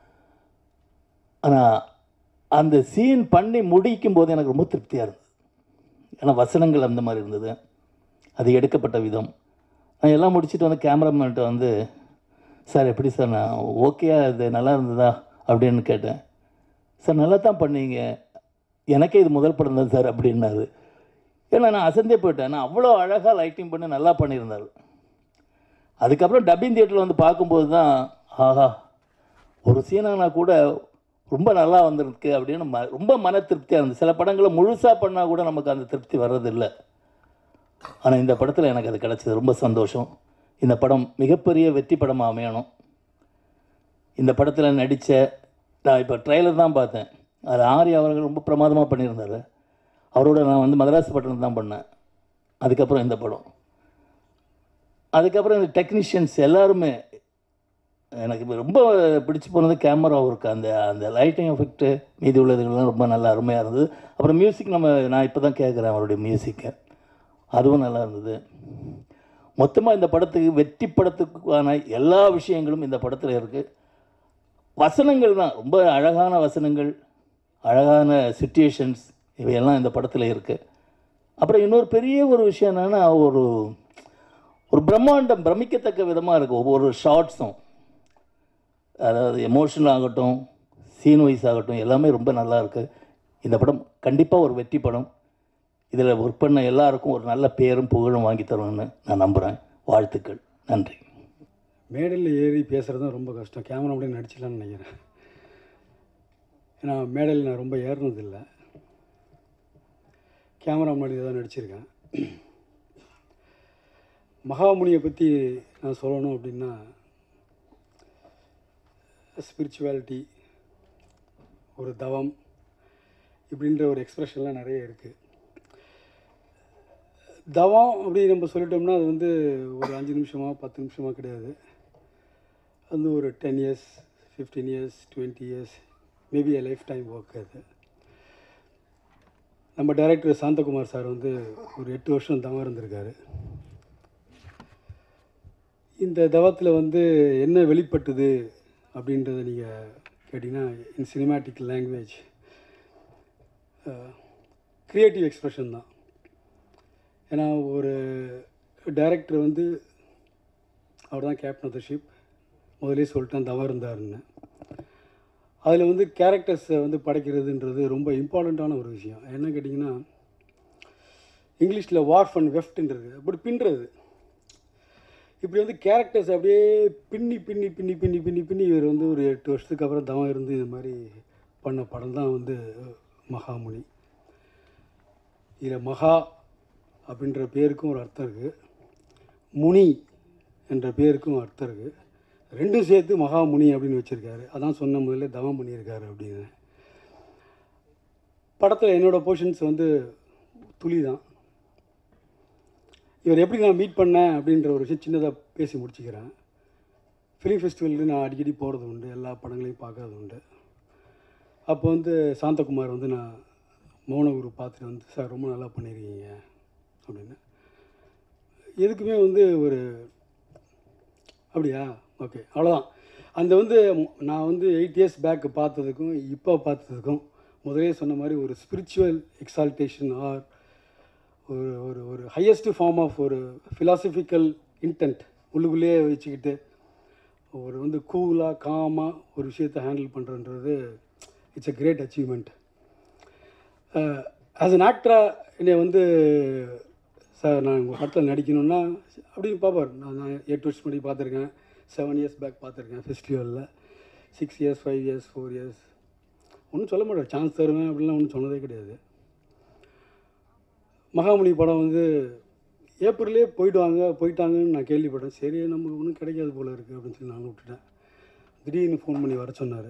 ஆனால் அந்த சீன் பண்ணி முடிக்கும் போது எனக்கு ரொம்ப திருப்தியாக இருந்தது ஏன்னா வசனங்கள் அந்த மாதிரி இருந்தது அது எடுக்கப்பட்ட விதம் நான் எல்லாம் முடிச்சுட்டு வந்து கேமராமேன்ட்ட வந்து சார் எப்படி சார் நான் ஓகேயா இது நல்லா இருந்ததா அப்படின்னு கேட்டேன் சார் நல்லா தான் பண்ணீங்க எனக்கே இது முதல் படம் தான் சார் அப்படின்னாரு ஏன்னா நான் அசந்தே போயிட்டேன் நான் அவ்வளோ அழகாக லைட்டிங் பண்ணி நல்லா பண்ணியிருந்தாரு அதுக்கப்புறம் டப்பிங் தியேட்டரில் வந்து பார்க்கும்போது தான் ஆஹா ஒரு சீனானா கூட ரொம்ப நல்லா வந்திருக்கு அப்படின்னு ம ரொம்ப மன திருப்தியாக இருந்தது சில படங்களை முழுசாக பண்ணால் கூட நமக்கு அந்த திருப்தி வர்றதில்லை ஆனால் இந்த படத்தில் எனக்கு அது கிடச்சது ரொம்ப சந்தோஷம் இந்த படம் மிகப்பெரிய வெற்றி படமாக அமையணும் இந்த படத்தில் நடித்த நான் இப்போ ட்ரைலர் தான் பார்த்தேன் அதில் ஆர்யா அவர்கள் ரொம்ப பிரமாதமாக பண்ணியிருந்தாரு அவரோட நான் வந்து மதராஸ் பட்டணம் தான் பண்ணேன் அதுக்கப்புறம் இந்த படம் அதுக்கப்புறம் இந்த டெக்னீஷியன்ஸ் எல்லாருமே எனக்கு இப்ப ரொம்ப பிடிச்சி போனது கேமரா ஒர்க் அந்த அந்த லைட்டிங் எஃபெக்ட்டு மீதி உள்ளதுகள்லாம் ரொம்ப நல்லா அருமையாக இருந்தது அப்புறம் மியூசிக் நம்ம நான் இப்போ தான் கேட்குறேன் அவருடைய மியூசிக்கை அதுவும் நல்லா இருந்தது மொத்தமாக இந்த படத்துக்கு வெற்றி படத்துக்கான எல்லா விஷயங்களும் இந்த படத்தில் இருக்குது வசனங்கள் தான் ரொம்ப அழகான வசனங்கள் அழகான சுச்சுவேஷன்ஸ் இவையெல்லாம் இந்த படத்தில் இருக்குது அப்புறம் இன்னொரு பெரிய ஒரு விஷயம் என்னென்னா ஒரு ஒரு பிரம்மாண்டம் பிரமிக்கத்தக்க விதமாக இருக்குது ஒவ்வொரு ஷார்ட்ஸும் அதாவது எமோஷனல் ஆகட்டும் சீன் வைஸ் ஆகட்டும் எல்லாமே ரொம்ப நல்லா இருக்குது இந்த படம் கண்டிப்பாக ஒரு வெற்றி படம் இதில் ஒர்க் பண்ண எல்லாருக்கும் ஒரு நல்ல பேரும் புகழும் வாங்கி தரும்னு நான் நம்புகிறேன் வாழ்த்துக்கள் நன்றி மேடையில் ஏறி பேசுகிறது தான் ரொம்ப கஷ்டம் கேமரா அப்படியே நடிச்சிடலாம்னு நினைக்கிறேன் ஏன்னா மேடையில் நான் ரொம்ப ஏறினதில்லை கேமரா முன்னாடி தான் நடிச்சிருக்கேன் மகாமுனியை பற்றி நான் சொல்லணும் அப்படின்னா ஸ்பிரிச்சுவாலிட்டி ஒரு தவம் இப்படின்ற ஒரு எக்ஸ்ப்ரெஷன்லாம் நிறைய இருக்குது தவம் அப்படி நம்ம சொல்லிட்டோம்னா அது வந்து ஒரு அஞ்சு நிமிஷமா பத்து நிமிஷமா கிடையாது அது ஒரு ten years fifteen years twenty years maybe a life time work அது நம்ம டைரக்டர் சாந்தகுமார் சார் வந்து ஒரு எட்டு வருஷம் தவம் இருந்திருக்காரு இந்த தவத்தில் வந்து என்ன வெளிப்பட்டது அப்படின்றத நீங்கள் கேட்டிங்கன்னா in cinematic language creative expression தான் ஏன்னா ஒரு டைரக்டர் வந்து அவர் தான் கேப்டன் ஆஃப் த ஷிப் முதலே சொல்லிட்டேன் தவறு இருந்தாருன்னு அதில் வந்து கேரக்டர்ஸை வந்து படைக்கிறதுன்றது ரொம்ப இம்பார்ட்டண்ட்டான ஒரு விஷயம் என்ன கேட்டிங்கன்னா இங்கிலீஷில் வார்ஃப் அண்ட் வெஃப்ட்ன்றது அப்படி பின்னுறது இப்படி வந்து கேரக்டர்ஸ் அப்படியே பின்னி பின்னி பின்னி பின்னி பின்னி பின்னி இவர் வந்து ஒரு எட்டு வருஷத்துக்கு அப்புறம் தவம் இருந்து இது மாதிரி பண்ண படம் தான் வந்து மகாமுனி இதில் மகா அப்படின்ற பேருக்கும் ஒரு அர்த்தம் இருக்குது முனி என்ற பேருக்கும் அர்த்தம் இருக்குது ரெண்டும் சேர்த்து மகாமுனி அப்படின்னு வச்சுருக்காரு அதான் சொன்ன முதல்ல தவம் பண்ணியிருக்காரு அப்படின்னு படத்தில் என்னோடய போர்ஷன்ஸ் வந்து துளி தான் இவர் எப்படி நான் மீட் பண்ணேன் அப்படின்ற ஒரு விஷயம் சின்னதாக பேசி முடிச்சுக்கிறேன் ஃபிலிம் ஃபெஸ்டிவலுக்கு நான் அடிக்கடி போகிறது உண்டு எல்லா படங்களையும் பார்க்கறது உண்டு அப்போ வந்து சாந்தகுமார் வந்து நான் மௌனகுரு பார்த்துட்டு வந்து சார் ரொம்ப நல்லா பண்ணியிருக்கீங்க அப்படின்னு எதுக்குமே வந்து ஒரு அப்படியா ஓகே அவ்வளோதான் அந்த வந்து நான் வந்து எயிட் இயர்ஸ் பேக் பார்த்ததுக்கும் இப்போ பார்த்ததுக்கும் முதலே சொன்ன மாதிரி ஒரு ஸ்பிரிச்சுவல் எக்ஸால்டேஷன் ஆர் ஒரு ஒரு ஒரு ஹையஸ்ட் ஃபார்ம் ஆஃப் ஒரு ஃபிலாசபிக்கல் இன்டென்ட் உள்ளுக்குள்ளேயே வச்சுக்கிட்டு ஒரு வந்து கூலாக காமாக ஒரு விஷயத்தை ஹேண்டில் பண்ணுறன்றது it's a great achievement as an ஆக்டராக என்னை வந்து சார் நான் உங்கள் படத்தில் நடிக்கணும்னா அப்படின்னு பார்ப்பார் நான் நான் எட்டு வருஷம் முன்னாடி பார்த்துருக்கேன் செவன் இயர்ஸ் பேக் பார்த்துருக்கேன் ஃபெஸ்டிவலில் six years five years four years ஒன்றும் சொல்ல மாட்டார் சான்ஸ் தருவேன் அப்படிலாம் ஒன்றும் சொன்னதே கிடையாது மகாமணி படம் வந்து ஏப்ரல்லே போயிடுவாங்க போயிட்டாங்கன்னு நான் கேள்விப்பட்டேன் சரி நமக்கு ஒன்றும் கிடைக்காது போல இருக்குது அப்படின்னு சொல்லி நான் விட்டுட்டேன் திடீர்னு ஃபோன் பண்ணி வர சொன்னார்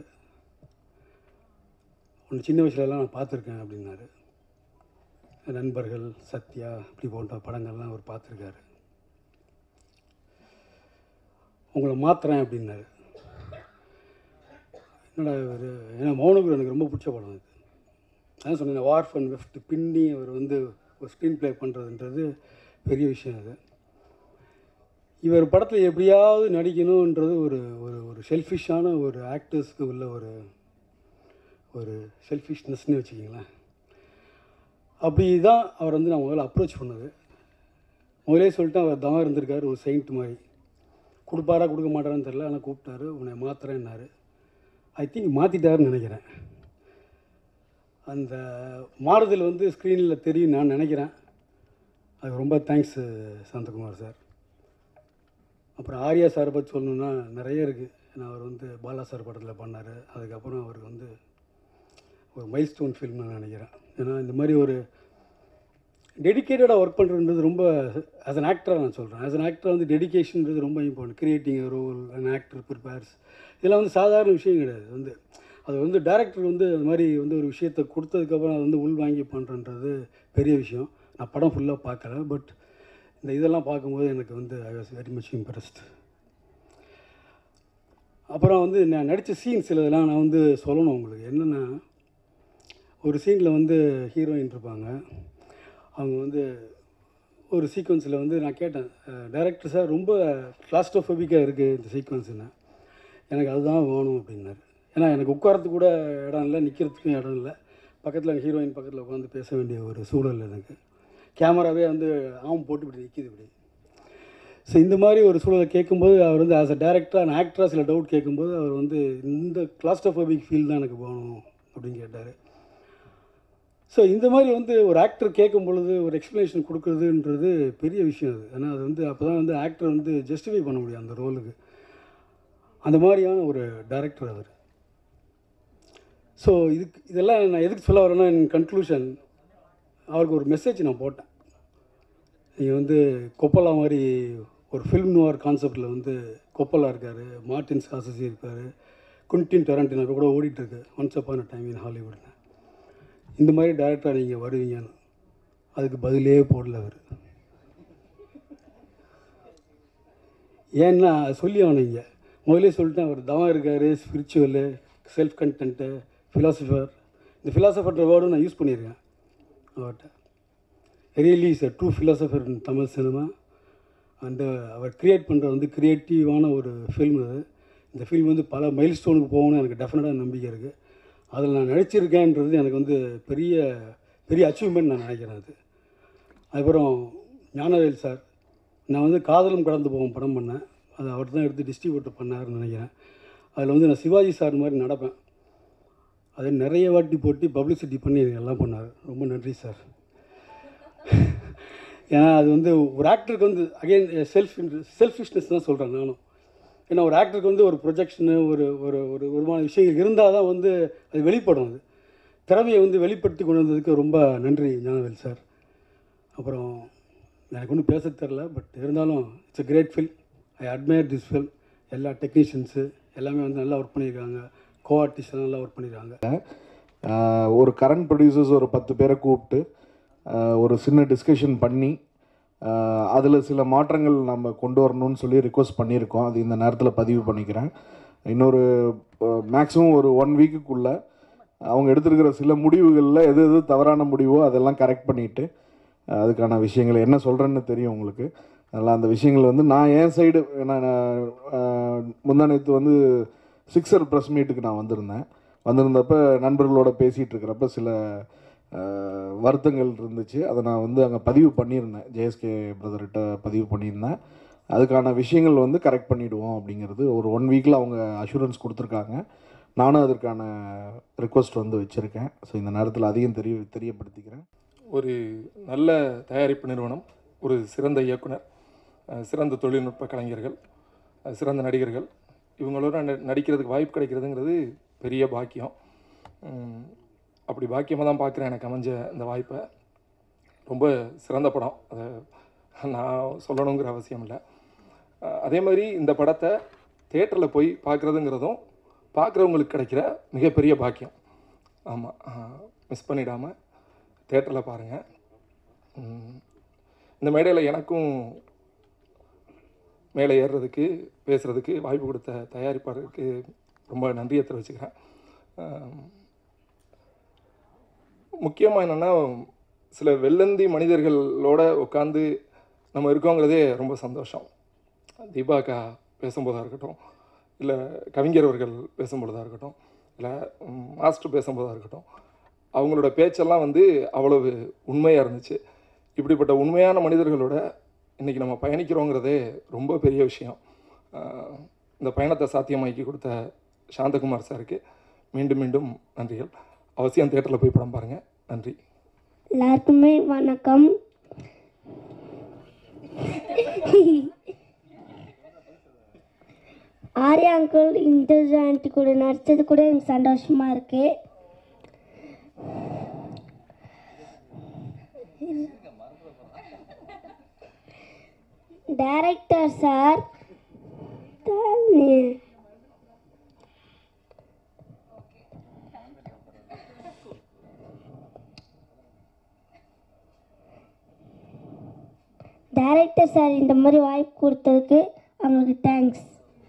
ஒன்று சின்ன வயசுலலாம் நான் பார்த்துருக்கேன் அப்படின்னாரு நண்பர்கள் சத்யா இப்படி போன்ற படங்கள்லாம் அவர் பார்த்துருக்காரு உங்களை மாத்துறேன் அப்படின்னாரு என்னடா இவர் ஏன்னா மௌனகுரு எனக்கு ரொம்ப பிடிச்ச படம் இது அதான் சொன்னேன் வார்ஃப் அண்ட் வெஃப்ட் பின்னி அவர் வந்து ஒரு ஸ்க்ரீன் ப்ளே பண்ணுறதுன்றது பெரிய விஷயம் அது இவர் படத்தில் எப்படியாவது நடிக்கணுன்றது ஒரு ஒரு ஒரு செல்ஃபிஷான ஒரு ஆக்டர்ஸ்க்கு உள்ள ஒரு ஒரு செல்ஃபிஷ்னஸ்னு வச்சுக்கிங்களேன் அப்படி தான் அவர் வந்து நான் முதல்ல அப்ரோச் பண்ணது முதலே சொல்லிட்டு அவர் தான் இருந்திருக்காரு ஒரு செயின்ட் மாதிரி கொடுப்பாரா கொடுக்க மாட்டாரான்னு தெரில ஆனால் கூப்பிட்டாரு உன்னை மாத்துறேன்னாரு ஐ திங்க் மாற்றிட்டாருன்னு நினைக்கிறேன் அந்த மாறுதல் வந்து ஸ்க்ரீனில் தெரியும் நான் நினைக்கிறேன் அது ரொம்ப தேங்க்ஸ் சாந்தகுமார் சார் அப்புறம் ஆர்யா சாரை பற்றி சொல்லணுன்னா நிறைய இருக்குது ஏன்னா அவர் வந்து பாலா சார் படத்தில் பண்ணார் அதுக்கப்புறம் அவருக்கு வந்து ஒரு மைல் ஸ்டோன் ஃபில்ம் நான் நினைக்கிறேன் ஏன்னா இந்த மாதிரி ஒரு டெடிக்கேட்டடாக ஒர்க் பண்ணுறது ரொம்ப ஆஸ் அன் ஆக்டராக நான் சொல்கிறேன் ஆஸ் அன் ஆக்டர் வந்து டெடிகேஷன்றது ரொம்ப important creating role an actor prepares இதெல்லாம் வந்து சாதாரண விஷயம் கிடையாது வந்து அது வந்து டேரக்டர் வந்து அந்த மாதிரி வந்து ஒரு விஷயத்தை கொடுத்ததுக்கப்புறம் அதை வந்து உள் வாங்கி பண்ணுறன்றது பெரிய விஷயம் நான் படம் ஃபுல்லாக பார்க்கல பட் இந்த இதெல்லாம் பார்க்கும்போது எனக்கு வந்து I was very much impressed அப்புறம் வந்து நான் நடித்த சீன்ஸ் இதெல்லாம் நான் வந்து சொல்லணும் உங்களுக்கு என்னென்னா ஒரு சீனில் வந்து ஹீரோயின் இருப்பாங்க அவங்க வந்து ஒரு சீக்வன்ஸில் வந்து நான் கேட்டேன் டைரக்டர் சார் ரொம்ப கிளாஸ்ட்ரோஃபோபிக்காக இருக்குது இந்த சீக்வன்ஸுன்னு எனக்கு அதுதான் வேணும் அப்படின்னாரு ஏன்னா எனக்கு உட்காரத்துக்கு கூட இடம் இல்லை நிற்கிறதுக்கும் இடம் இல்லை பக்கத்தில் ஹீரோயின் பக்கத்தில் உட்காந்து பேச வேண்டிய ஒரு சூழல் எனக்கு கேமராவே வந்து ஆம் போட்டு இப்படி நிற்கிது இப்படி ஸோ இந்த மாதிரி ஒரு சூழலை கேட்கும்போது அவர் வந்து ஆஸ் அ டேரக்டர் அண்ட் ஆக்டராக சில டவுட் கேட்கும்போது அவர் வந்து இந்த கிளாஸ்ட்ரோஃபோபிக் ஃபீல் தான் எனக்கு போகணும் அப்படின்னு கேட்டார் ஸோ இந்த மாதிரி வந்து ஒரு ஆக்டர் கேட்கும் பொழுது ஒரு எக்ஸ்ப்ளனேஷன் கொடுக்குறதுன்றது பெரிய விஷயம் அது ஏன்னா அது வந்து அப்போ தான் வந்து ஆக்டர் வந்து ஜஸ்டிஃபை பண்ண முடியும் அந்த ரோலுக்கு அந்த மாதிரியான ஒரு டைரக்டர் அவர் ஸோ இதுக்கு இதெல்லாம் நான் எதுக்கு சொல்ல வரேன்னா என் கன்க்ளூஷன் அவருக்கு ஒரு மெசேஜ் நான் போட்டேன் நீங்கள் வந்து கொப்பலா மாதிரி ஒரு ஃபில்ம் நோர் கான்செப்டில் வந்து கொப்பலா இருக்கார் மார்டின் ஸ்காசசி இருக்கார் குன்டின் டொரண்டினோ கூட ஓடிட்டுருக்கு ஒன்ஸ் அப்பான டைம் இன் ஹாலிவுட்னு இந்த மாதிரி டேரக்டராக நீங்கள் வருவீங்கன்னு அதுக்கு பதிலே போடல அவர் ஏன்னா சொல்லி ஆனீங்க முதலே சொல்லிட்டேன் அவர் தவம் இருக்கார் ஸ்பிரிச்சுவலு செல்ஃப் கண்டென்ட்டு ஃபிலாசபர் இந்த ஃபிலாசபர்ன்ற வேர்டும் நான் யூஸ் பண்ணியிருக்கேன் அவர்கிட்ட really is a true philosopher in Tamil cinema and அவர் க்ரியேட் பண்ணுற வந்து க்ரியேட்டிவான ஒரு ஃபில்ம் அது இந்த ஃபில்ம் வந்து பல மைல் ஸ்டோனுக்கு போகணும்னு எனக்கு டெஃபினட்டாக நம்பிக்கை இருக்குது அதில் நான் நடிச்சிருக்கேன்றது எனக்கு வந்து பெரிய பெரிய அச்சீவ்மெண்ட் நான் நினைக்கிறேன் அது அதுக்கப்புறம் ஞானவேல் சார் நான் வந்து காதலும் கடந்து போகும் படம் பண்ணேன் அதை அவர் தான் எடுத்து டிஸ்ட்ரிபியூட் பண்ணாருன்னு நினைக்கிறேன் அதில் வந்து நான் சிவாஜி சார் மாதிரி நடப்பேன் அதை நிறைய வாட்டி போட்டு பப்ளிசிட்டி பண்ணி எல்லாம் பண்ணார் ரொம்ப நன்றி சார் ஏன்னா அது வந்து ஒரு ஆக்டருக்கு வந்து அகைன் செல்ஃப் செல்ஃபிஷ்னஸ் தான் சொல்கிறேன் நானும் ஏன்னா ஒரு ஆக்டருக்கு வந்து ஒரு ப்ரொஜெக்ஷனு ஒரு ஒரு ஒரு ஒருமான விஷயங்கள் இருந்தால் தான் வந்து அது வெளிப்படும் அது திறமையை வந்து வெளிப்படுத்தி கொண்டு வந்ததுக்கு ரொம்ப நன்றி ஞானவேல் சார் அப்புறம் எனக்கு ஒன்றும் பேச தெரில பட் இருந்தாலும் it's a great film I admire this film எல்லா டெக்னீஷியன்ஸு எல்லாமே வந்து நல்லா ஒர்க் பண்ணியிருக்காங்க கோ ஆர்டிஸ்ட் நல்லா ஒர்க் பண்ணியிருக்காங்க ஆஹ் ஒரு கரண்ட் ப்ரொடியூசர்ஸ் ஒரு பத்து பேரை கூப்பிட்டு ஆஹ் ஒரு சின்ன டிஸ்கஷன் பண்ணி அதில் சில மாற்றங்கள் நம்ம கொண்டு வரணும்னு சொல்லி ரிக்வஸ்ட் பண்ணியிருக்கோம் அது இந்த நேரத்தில் பதிவு பண்ணிக்கிறேன் இன்னொரு மேக்ஸிமம் ஒரு ஒன் வீக்குக்குள்ளே அவங்க எடுத்திருக்கிற சில முடிவுகளில் எது எது தவறான முடிவோ அதெல்லாம் கரெக்ட் பண்ணிவிட்டு அதுக்கான விஷயங்கள் என்ன சொல்கிறேன்னு தெரியும் உங்களுக்கு அதனால் அந்த விஷயங்கள் வந்து நான் என் சைடு நான் முந்தானத்து வந்து சிக்ஸர் ப்ரெஸ் மீட்டுக்கு நான் வந்திருந்தேன் வந்திருந்தப்ப நண்பர்களோட பேசிகிட்டு இருக்கிறப்ப சில அஹ், வருத்தங்கள் இருந்துச்சு அதை நான் வந்து அங்கே பதிவு பண்ணியிருந்தேன் ஜேஎஸ்கே பிரதர்கிட்ட பதிவு பண்ணியிருந்தேன் அதுக்கான விஷயங்கள் வந்து கரெக்ட் பண்ணிவிடுவோம் அப்படிங்கிறது ஒரு ஒன் வீக்கில் அவங்க அஷூரன்ஸ் கொடுத்துருக்காங்க நானும் அதற்கான ரிக்வஸ்ட் வந்து வச்சுருக்கேன் ஸோ இந்த நேரத்தில் அதையும் தெரிய தெரியப்படுத்திக்கிறேன் ஒரு நல்ல தயாரிப்பு நிறுவனம் ஒரு சிறந்த இயக்குனர் அஹ் சிறந்த தொழில்நுட்ப கலைஞர்கள் அஹ் சிறந்த நடிகர்கள் இவங்களோட ந- நடிக்கிறதுக்கு வாய்ப்பு கிடைக்கிறதுங்கிறது பெரிய பாக்கியம் உம், அப்படி பாக்கியமாக தான் பார்க்குறேன் எனக்கு அமைஞ்ச இந்த வாய்ப்பை ரொம்ப சிறந்த படம் அதை நான் சொல்லணுங்கிற அவசியம் இல்லை அஹ் அதே மாதிரி இந்த படத்தை தேட்டரில் போய் பார்க்குறதுங்கிறதும் பார்க்குறவங்களுக்கு கிடைக்கிற மிகப்பெரிய பாக்கியம் ஆமாம் மிஸ் பண்ணிடாமல் தேட்டரில் பாருங்கள் இந்த மேடையில் எனக்கும் மேலே ஏறுறதுக்கு பேசுகிறதுக்கு வாய்ப்பு கொடுத்த தயாரிப்பாளருக்கு ரொம்ப நன்றியை தெரிவிச்சுக்கிறேன் முக்கியமாக என்னென்னா சில வெள்ளந்தி மனிதர்களோட உட்காந்து நம்ம இருக்கோங்கிறதே ரொம்ப சந்தோஷம் தீபாக்கா பேசும்போதாக இருக்கட்டும் இல்லை கவிஞர் அவர்கள் பேசும்பொழுதாக இருக்கட்டும் இல்லை ம், மாஸ்டர் பேசும்போதாக இருக்கட்டும் அவங்களோட பேச்செல்லாம் வந்து அவ்வளவு உண்மையாக இருந்துச்சு இப்படிப்பட்ட உண்மையான மனிதர்களோட இன்றைக்கி நம்ம பயணிக்கிறோங்கிறதே ரொம்ப பெரிய விஷயம் ஆஹ், இந்த பயணத்தை சாத்தியமாக்கி கொடுத்த சாந்தகுமார் சாருக்கு மீண்டும் மீண்டும் நன்றிகள் அவசியம் தேட்டரில் போய் படம் பாருங்கள் நன்றி எல்லாருக்குமே வணக்கம் ஆர்யா அங்கிள் இந்த ஆண்டி கூட நடித்தது கூட எனக்கு சந்தோஷமா இருக்கு டைரக்டர் சார் டைரக்டர் சார் இந்த மாதிரி வாய்ப்பு கொடுத்ததுக்கு அவங்களுக்கு தேங்க்ஸ்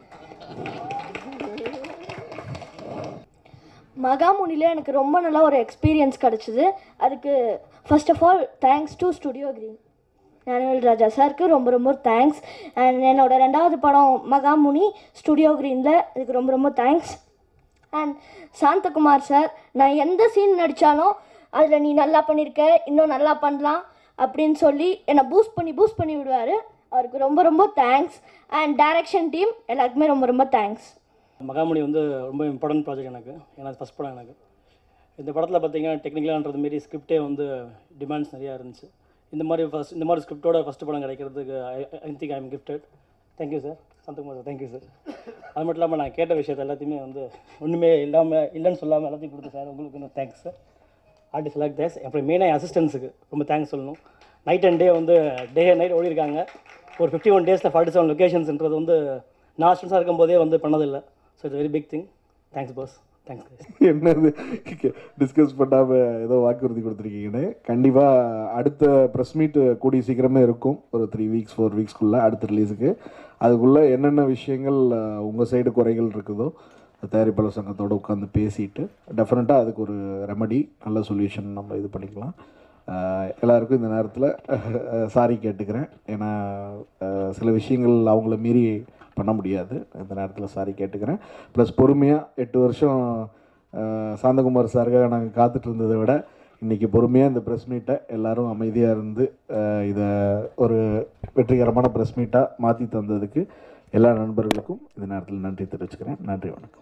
மகாமுனியில் எனக்கு ரொம்ப நல்ல ஒரு எக்ஸ்பீரியன்ஸ் கிடச்சிது அதுக்கு first of all thanks to studio green Gnanavel Raja சாருக்கு ரொம்ப ரொம்ப தேங்க்ஸ் அண்ட் என்னோட ரெண்டாவது படம் மகாமுனி ஸ்டுடியோ க்ரீனில் இதுக்கு ரொம்ப ரொம்ப தேங்க்ஸ் அண்ட் சாந்தகுமார் சார் நான் எந்த சீன் நடித்தாலும் அதில் நீ நல்லா பண்ணியிருக்க இன்னும் நல்லா பண்ணலாம் அப்படின்னு சொல்லி என்னை பூஸ்ட் பண்ணி பூஸ்ட் பண்ணி விடுவார் அவருக்கு ரொம்ப ரொம்ப தேங்க்ஸ் அண்ட் டைரக்ஷன் டீம் எல்லாருக்குமே ரொம்ப ரொம்ப தேங்க்ஸ் மகாமணி வந்து ரொம்ப இம்பார்ட்டன்ட் ப்ராஜெக்ட் எனக்கு ஏன்னா ஃபஸ்ட் படம் எனக்கு இந்த படத்தில் பார்த்தீங்கன்னா டெக்னிக்கலான்றது மாரி ஸ்கிரிப்டே வந்து டிமாண்ட்ஸ் நிறையா இருந்துச்சு இந்த மாதிரி ஃபஸ்ட் இந்த மாதிரி ஸ்கிரிப்டோட ஃபஸ்ட் படம் கிடைக்கிறதுக்கு I think I am gifted thank you sir Santhakumar sir thank you sir அது மட்டும் இல்லாமல் நான் கேட்ட விஷயத்தை எல்லாத்தையுமே வந்து ஒன்றுமே இல்லாமல் இல்லைன்னு சொல்லாமல் எல்லாத்தையும் கொடுத்து சார் உங்களுக்கு இன்னும் தேங்க்ஸ் சார் ஆர்டிஸ்ட் லாக் தேங்க்ஸ் அப்புறம் மெயினாக என் அசிஸ்டன்ஸுக்கு ரொம்ப தேங்க்ஸ் சொல்லணும் நைட் அண்ட் டே வந்து டே அண்ட் நைட் ஓடிருக்காங்க ஒரு ஃபிஃப்டி ஒன் டேஸில் ஃபார்ட்டி செவன் லொக்கேஷன்ஸ்ன்றது வந்து நான் அசிஸ்டன்ஸாக இருக்கும்போதே வந்து பண்ணதில்லை so it's very big thing thanks boss thanks என்னது டிஸ்கஸ் பண்ணாமல் ஏதோ வாக்குறுதி கொடுத்துருக்கீங்கன்னு கண்டிப்பாக அடுத்த ப்ரெஸ் மீட் கூடிய சீக்கிரமே இருக்கும் ஒரு த்ரீ வீக்ஸ் ஃபோர் வீக்ஸ்க்குள்ளே அடுத்த ரிலீஸுக்கு அதுக்குள்ளே என்னென்ன விஷயங்கள் உங்கள் சைடு குறைகள் இருக்குதோ தயாரிப்பாளர் சங்கத்தோடு உட்காந்து பேசிட்டு டெஃபினட்டாக அதுக்கு ஒரு ரெமடி நல்ல சொல்யூஷன் நம்ம இது பண்ணிக்கலாம் அஹ் எல்லாருக்கும் இந்த நேரத்தில் சாரி கேட்டுக்கிறேன் ஏன்னா அஹ் சில விஷயங்கள் அவங்கள மீறி பண்ண முடியாது இந்த நேரத்தில் சாரி கேட்டுக்கிறேன் ப்ளஸ் பொறுமையாக எட்டு வருஷம் அஹ் சாந்தகுமார் சாருக்காக நாங்கள் காத்துட்டு இருந்ததை விட இன்றைக்கி பொறுமையாக இந்த ப்ரெஸ் மீட்டை எல்லோரும் அமைதியாக இருந்து அஹ் இதை ஒரு வெற்றிகரமான ப்ரெஸ் மீட்டாக மாற்றி தந்ததுக்கு எல்லா நண்பர்களுக்கும் இந்த நேரத்தில் நன்றி தெரிவிச்சுக்கிறேன் நன்றி வணக்கம்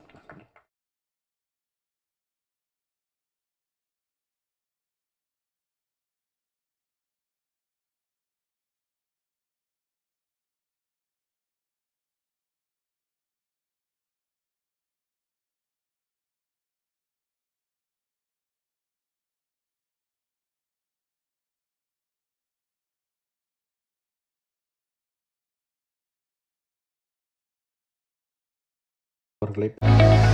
அவர்களை